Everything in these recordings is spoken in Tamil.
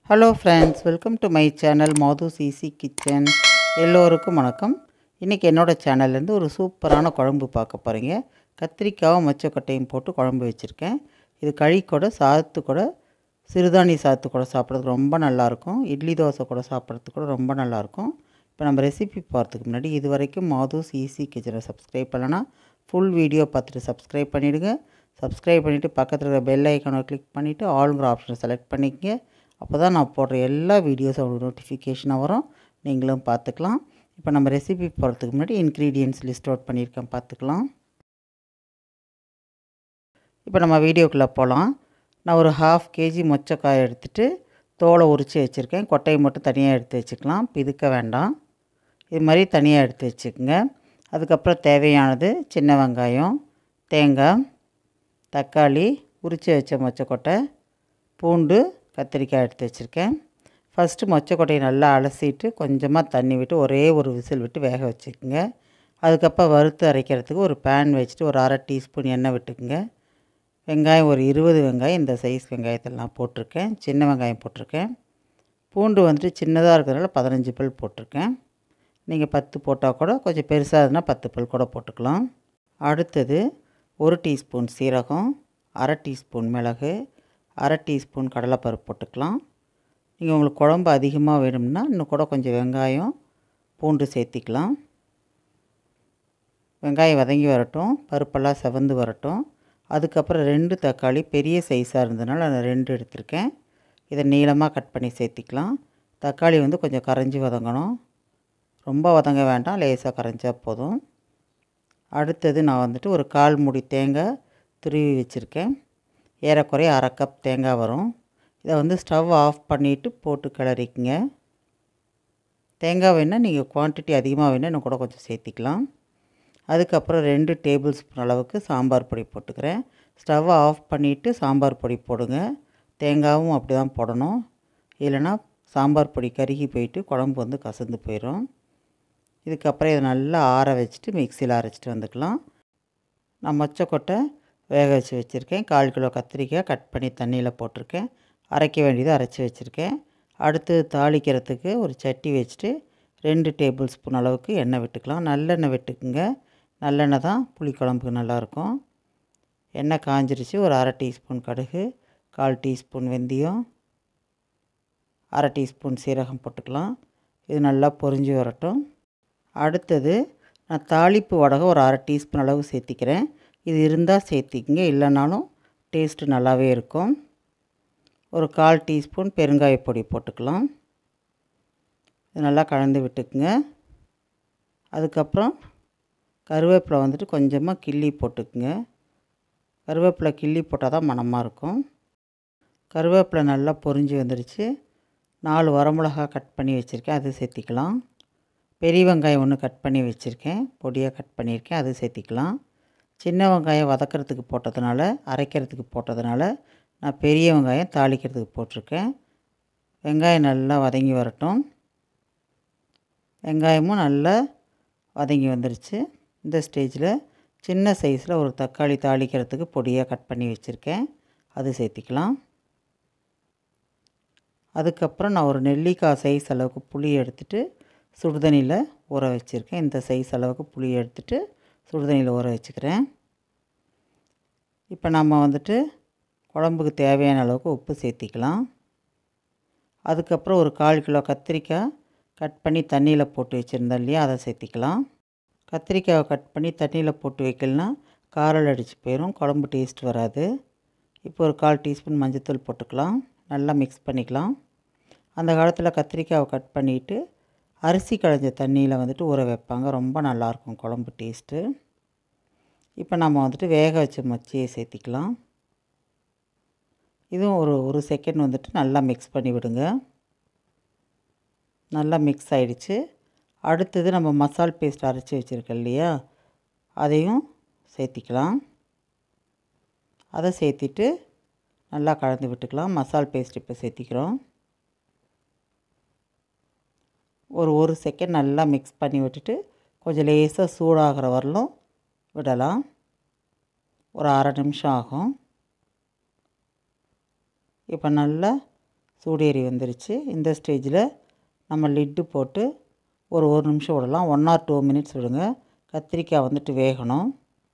hello friends welcome to my channel Madhu easy kitchen எல்லோருக்கும் வணக்கம் இன்றைக்கி என்னோடய சேனல்லேருந்து ஒரு சூப்பரான குழம்பு பார்க்க போகிறீங்க கத்திரிக்காயும் மொச்சக்கொட்டையும் போட்டு குழம்பு வச்சுருக்கேன் இது களி கூட சாதத்து கூட சிறுதானிய சாதத்து கூட சாப்பிட்றதுக்கு ரொம்ப நல்லாயிருக்கும் இட்லி தோசை கூட சாப்பிட்றதுக்கு கூட ரொம்ப நல்லாயிருக்கும் இப்போ நம்ம ரெசிபி போகிறதுக்கு முன்னாடி இது வரைக்கும் மாதூஸ் ஈஸி கிச்சனை சப்ஸ்கிரைப் பண்ணலன்னா ஃபுல் வீடியோ பார்த்துட்டு சப்ஸ்கிரைப் பண்ணிவிடுங்க சப்ஸ்கிரைப் பண்ணிவிட்டு பக்கத்தில் இருக்கிற பெல் ஐக்கானை கிளிக் பண்ணிவிட்டு ஆளுங்கிற ஆப்ஷனை செலக்ட் பண்ணிக்கங்க அப்போ தான் நான் போடுற எல்லா வீடியோஸும் உங்களுக்கு நோட்டிஃபிகேஷனாக வரும் நீங்களும் பார்த்துக்கலாம் இப்போ நம்ம ரெசிபி போகிறதுக்கு முன்னாடி இன்க்ரீடியன்ட்ஸ் லிஸ்ட் அவுட் பண்ணியிருக்கேன் பார்த்துக்கலாம் இப்போ நம்ம வீடியோக்குள்ளே போகலாம் நான் ஒரு ஹாஃப் கேஜி மொச்சக்காய் எடுத்துகிட்டு தோலை உரித்து வச்சுருக்கேன் கொட்டையை மட்டும் தனியாக எடுத்து வச்சுக்கலாம் பிதுக்க வேண்டாம் இது மாதிரி தனியாக எடுத்து வச்சுக்கோங்க அதுக்கப்புறம் தேவையானது சின்ன வெங்காயம் தேங்காய் தக்காளி உரித்து வச்ச மொச்சக்கொட்டை பூண்டு கத்திரிக்காய் எடுத்து வச்சுருக்கேன் ஃபஸ்ட்டு மொச்சக்கொட்டையை நல்லா அலசிட்டு கொஞ்சமாக தண்ணி விட்டு ஒரே ஒரு விசில் விட்டு வேக வச்சுக்கோங்க அதுக்கப்புறம் வறுத்து அரைக்கிறதுக்கு ஒரு பேன் வச்சுட்டு ஒரு அரை டீஸ்பூன் எண்ணெய் விட்டுக்குங்க வெங்காயம் ஒரு இருபது வெங்காயம் இந்த சைஸ் வெங்காயத்தெல்லாம் போட்டிருக்கேன் சின்ன வெங்காயம் போட்டிருக்கேன் பூண்டு வந்துட்டு சின்னதாக இருக்கிறதுனால பதினஞ்சு பல் போட்டிருக்கேன் நீங்கள் பத்து போட்டால் கூட கொஞ்சம் பெருசாக இருந்தால் பத்து பல் கூட போட்டுக்கலாம் அடுத்தது ஒரு டீஸ்பூன் சீரகம் அரை டீஸ்பூன் மிளகு அரை டீஸ்பூன் கடலைப்பருப்பு போட்டுக்கலாம் நீங்கள் உங்களுக்கு குழம்பு அதிகமாக வேணும்னா இன்னும் கூட கொஞ்சம் வெங்காயம் பூண்டு சேர்த்திக்கலாம் வெங்காயம் வதங்கி வரட்டும் பருப்பெல்லாம் செவந்து வரட்டும் அதுக்கப்புறம் ரெண்டு தக்காளி பெரிய சைஸாக இருந்ததுனால நான் ரெண்டு எடுத்திருக்கேன் இதை நீளமாக கட் பண்ணி சேர்த்திக்கலாம் தக்காளி வந்து கொஞ்சம் கரைஞ்சி வதங்கணும் ரொம்ப வதங்க வேண்டாம் லேசாக கரைஞ்சா போதும் அடுத்தது நான் வந்துட்டு ஒரு கால் மூடி தேங்காய் துருவி வச்சுருக்கேன் ஏறக்குறைய அரை கப் தேங்காய் வரும் இதை வந்து ஸ்டவ் ஆஃப் பண்ணிவிட்டு போட்டு கிளறிக்குங்க தேங்காய் வேணால் நீங்கள் குவான்டிட்டி அதிகமாக வேணால் இன்னும் கூட கொஞ்சம் சேர்த்திக்கலாம் அதுக்கப்புறம் ரெண்டு டேபிள் ஸ்பூன் அளவுக்கு சாம்பார் பொடி போட்டுக்கிறேன் ஸ்டவ்வை ஆஃப் பண்ணிவிட்டு சாம்பார் பொடி போடுங்க தேங்காயும் அப்படி தான் போடணும் இல்லைனா சாம்பார் பொடி கருகி போயிட்டு குழம்பு வந்து கசந்து போயிடும் இதுக்கப்புறம் இதை நல்லா ஆற வச்சுட்டு மிக்சியில் அரைச்சிட்டு வந்துக்கலாம் நான் மொச்சக்கொட்டை வேக வச்சு வச்சுருக்கேன் கால் கிலோ கத்திரிக்காய் கட் பண்ணி தண்ணியில் போட்டிருக்கேன் அரைக்க வேண்டியதை அரைச்சி வச்சுருக்கேன் அடுத்து தாளிக்கிறதுக்கு ஒரு சட்டி வச்சுட்டு ரெண்டு டேபிள் ஸ்பூன் அளவுக்கு எண்ணெய் விட்டுக்கலாம் நல்லெண்ணெய் விட்டுக்குங்க நல்லெண்ணெய் தான் புளிக்குழம்புக்கு நல்லாயிருக்கும் எண்ணெய் காஞ்சிருச்சு ஒரு அரை டீஸ்பூன் கடுகு கால் டீஸ்பூன் வெந்தயம் அரை டீஸ்பூன் சீரகம் போட்டுக்கலாம் இது நல்லா பொரிஞ்சு வரட்டும் அடுத்தது நான் தாளிப்பு வடகம் ஒரு அரை டீஸ்பூன் அளவு சேர்த்திக்கிறேன் இது இருந்தால் சேர்த்திக்கிங்க இல்லைனாலும் டேஸ்ட்டு நல்லாவே இருக்கும் ஒரு கால் டீஸ்பூன் பெருங்காய பொடி போட்டுக்கலாம் இது நல்லா கலந்து விட்டுக்குங்க அதுக்கப்புறம் கருவேப்பிலை வந்துட்டு கொஞ்சமாக கிள்ளி போட்டுக்குங்க கருவேப்பிலை கிள்ளி போட்டால் தான் மணமாக இருக்கும் கருவேப்பிலை நல்லா பொரிஞ்சு வந்துடுச்சு நாலு வரமிளகா கட் பண்ணி வச்சுருக்கேன் அது சேர்த்திக்கலாம் பெரிய வெங்காயம் ஒன்று கட் பண்ணி வச்சுருக்கேன் பொடியாக கட் பண்ணியிருக்கேன் அது சேர்த்திக்கலாம் சின்ன வெங்காயம் வதக்கிறதுக்கு போட்டதுனால அரைக்கிறதுக்கு போட்டதுனால நான் பெரிய வெங்காயம் தாளிக்கிறதுக்கு போட்டிருக்கேன் வெங்காயம் நல்லா வதங்கி வரட்டும் வெங்காயமும் நல்லா வதங்கி வந்துருச்சு இந்த ஸ்டேஜில் சின்ன சைஸில் ஒரு தக்காளி தாளிக்கிறதுக்கு பொடியாக கட் பண்ணி வச்சுருக்கேன் அது சேர்த்திக்கலாம் அதுக்கப்புறம் நான் ஒரு நெல்லிக்காய் சைஸ் அளவுக்கு புளி எடுத்துகிட்டு சுடுதண்ணியில் ஊற வச்சுருக்கேன் இந்த சைஸ் அளவுக்கு புளி எடுத்துகிட்டு சுடுதண்ணியில் ஊற வச்சுக்கிறேன் இப்போ நம்ம வந்துட்டு குழம்புக்கு தேவையான அளவுக்கு உப்பு சேர்த்திக்கலாம் அதுக்கப்புறம் ஒரு கால் கிலோ கத்திரிக்காய் கட் பண்ணி தண்ணியில் போட்டு வச்சுருந்தேன் இல்லையா அதை சேர்த்திக்கலாம் கத்திரிக்காயை கட் பண்ணி தண்ணியில் போட்டு வைக்கலனா காரல் அடித்து போயிடும் குழம்பு டேஸ்ட் வராது இப்போ ஒரு கால் டீஸ்பூன் மஞ்சத்தூள் போட்டுக்கலாம் நல்லா மிக்ஸ் பண்ணிக்கலாம் அந்த காலத்தில் கத்திரிக்காயை கட் பண்ணிவிட்டு அரிசி களைஞ்ச தண்ணியில் வந்துட்டு ஊற வைப்பாங்க ரொம்ப நல்லாயிருக்கும் குழம்பு டேஸ்ட்டு இப்போ நம்ம வந்துட்டு வேக வச்ச மச்சியை சேர்த்திக்கலாம் இதுவும் ஒரு ஒரு செகண்ட் வந்துட்டு நல்லா மிக்ஸ் பண்ணி விடுங்க நல்லா மிக்ஸ் ஆகிடுச்சு அடுத்தது நம்ம மசால் பேஸ்ட் அரைச்சி வச்சுருக்கோம் இல்லையா அதையும் சேர்த்திக்கலாம் அதை சேர்த்திட்டு நல்லா கலந்து விட்டுக்கலாம் மசால் பேஸ்ட் இப்போ சேர்த்திக்கிறோம் ஒரு ஒரு செகண்ட் நல்லா மிக்ஸ் பண்ணி விட்டுட்டு கொஞ்சம் லேசாக சூடாகிற வரலும் விடலாம் ஒரு அரை நிமிஷம் ஆகும் இப்போ நல்லா சூடேறி வந்துருச்சு இந்த ஸ்டேஜில் நம்ம லிட்டு போட்டு ஒரு ஒரு நிமிஷம் விடலாம் ஒன் ஆர் டூ மினிட்ஸ் விடுங்க கத்திரிக்காய் வந்துட்டு வேகணும்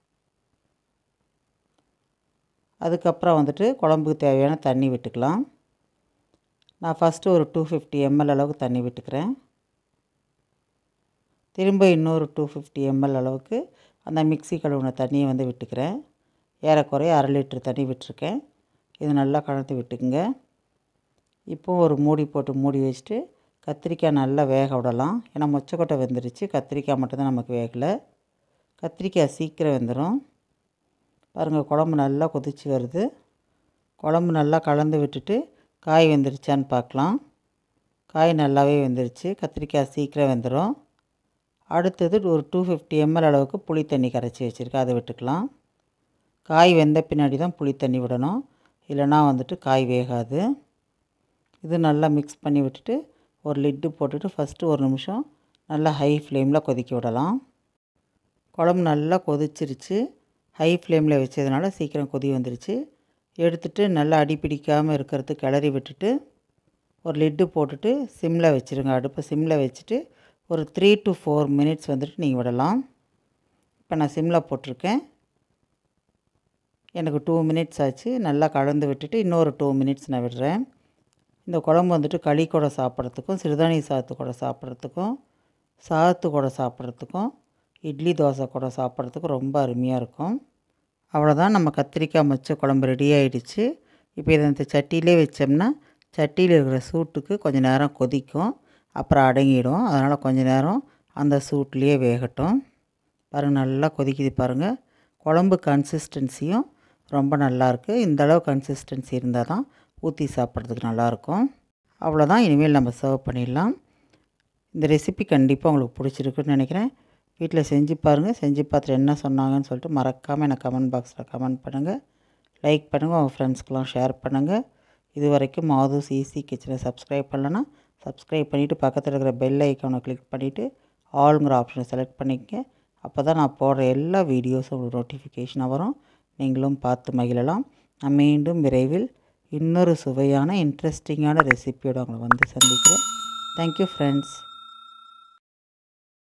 அதுக்கப்புறம் வந்துட்டு குழம்புக்கு தேவையான தண்ணி விட்டுக்கலாம் நான் ஃபஸ்ட்டு ஒரு டூ ஃபிஃப்டி எம்எல் அளவுக்கு தண்ணி விட்டுக்கிறேன் திரும்ப இன்னொரு டூ ஃபிஃப்டி எம்எல் அளவுக்கு அந்த மிக்ஸி கழுவுன தண்ணியை வந்து விட்டுக்கிறேன் ஏறக்குறைய அரை லிட்டர் தண்ணி விட்டுருக்கேன் இது நல்லா கலந்து விட்டுக்குங்க இப்போ ஒரு மூடி போட்டு மூடி வச்சுட்டு கத்திரிக்காய் நல்லா வேக விடலாம் ஏன்னா மொச்சக்கொட்டை வெந்துருச்சு கத்திரிக்காய் மட்டும்தான் நமக்கு வேகலை கத்திரிக்காய் சீக்கிரம் வெந்துடும் பாருங்கள் குழம்பு நல்லா கொதிச்சு வருது குழம்பு நல்லா கலந்து விட்டுட்டு காய் வெந்துருச்சான்னு பார்க்கலாம் காய் நல்லாவே வெந்துருச்சு கத்திரிக்காய் சீக்கிரம் வெந்துடும் அடுத்தது ஒரு டூ ஃபிஃப்டி எம்எல் அளவுக்கு புளி தண்ணி கரைச்சி வச்சுருக்கேன் அதை விட்டுக்கலாம் காய் வெந்த பின்னாடி தான் புளி தண்ணி விடணும் இல்லைனா வந்துட்டு காய் வேகாது இது நல்லா மிக்ஸ் பண்ணி விட்டுட்டு ஒரு லிட்டு போட்டுட்டு ஃபஸ்ட்டு ஒரு நிமிஷம் நல்லா ஹை ஃப்ளேமில் கொதிக்க விடலாம் குழம்பு நல்லா கொதிச்சிருச்சு ஹை ஃப்ளேமில் வச்சதுனால சீக்கிரம் கொதி வந்துருச்சு எடுத்துட்டு நல்லா அடி பிடிக்காமல் இருக்கிறது கிளறி விட்டுட்டு ஒரு லிட்டு போட்டுட்டு சிம்மில் வச்சுருங்க அடுப்பை சிம்மில் வச்சுட்டு ஒரு த்ரீ டு ஃபோர் மினிட்ஸ் வந்துட்டு நீங்கள் விடலாம் இப்போ நான் சிம்மில் போட்டிருக்கேன் எனக்கு டூ மினிட்ஸ் ஆச்சு நல்லா கலந்து விட்டுட்டு இன்னொரு டூ மினிட்ஸ் நான் விடுறேன் இந்த குழம்பு வந்துட்டு களி கூட சாப்பிட்றதுக்கும் சிறுதானிய சாதத்து கூட சாப்பிட்றதுக்கும் சாதத்து கூட சாப்பிட்றதுக்கும் இட்லி தோசை கூட சாப்பிட்றதுக்கும் ரொம்ப அருமையாக இருக்கும் அவ்வளோதான் நம்ம கத்திரிக்காய் மொச்ச குழம்பு ரெடி ஆகிடுச்சு இப்போ இதை இந்த சட்டியிலே வச்சோம்னா சட்டியில் இருக்கிற சூட்டுக்கு கொஞ்சம் நேரம் கொதிக்கும் அப்புறம் அடங்கிடும் அதனால் கொஞ்சம் நேரம் அந்த சூட்லேயே வேகட்டும் பாருங்கள் நல்லா கொதிக்குது பாருங்கள் குழம்பு கன்சிஸ்டன்சியும் ரொம்ப நல்லாயிருக்கு இந்தளவு கன்சிஸ்டன்சி இருந்தால் தான் ஊற்றி சாப்பிட்றதுக்கு நல்லாயிருக்கும் அவ்வளோதான் இனிமேல் நம்ம சர்வ் பண்ணிடலாம் இந்த ரெசிபி கண்டிப்பாக உங்களுக்கு பிடிச்சிருக்குன்னு நினைக்கிறேன் வீட்டில் செஞ்சு பாருங்கள் செஞ்சு பார்த்துட்டு என்ன சொன்னாங்கன்னு சொல்லிட்டு மறக்காமல் எனக்கு கமெண்ட் பாக்ஸில் கமெண்ட் பண்ணுங்கள் லைக் பண்ணுங்கள் உங்கள் ஃப்ரெண்ட்ஸ்க்கெலாம் ஷேர் பண்ணுங்கள் இது வரைக்கும் மாதூஸ் ஈஸி கிச்சனை சப்ஸ்கிரைப் பண்ணலன்னா சப்ஸ்கிரைப் பண்ணிவிட்டு பக்கத்தில் இருக்கிற பெல் ஐக்கானை கிளிக் பண்ணிவிட்டு ஆளுங்கிற ஆப்ஷனை செலக்ட் பண்ணிக்கங்க அப்போ தான் நான் போடுற எல்லா வீடியோஸும் உங்களுக்கு நோட்டிஃபிகேஷனாக வரும் நீங்களும் பார்த்து மகிழலாம் நான் மீண்டும் விரைவில் இன்னொரு சுவையான இன்ட்ரெஸ்டிங்கான ரெசிபியோடு உங்களை வந்து சந்திக்கிறேன் தேங்க்யூ ஃப்ரெண்ட்ஸ்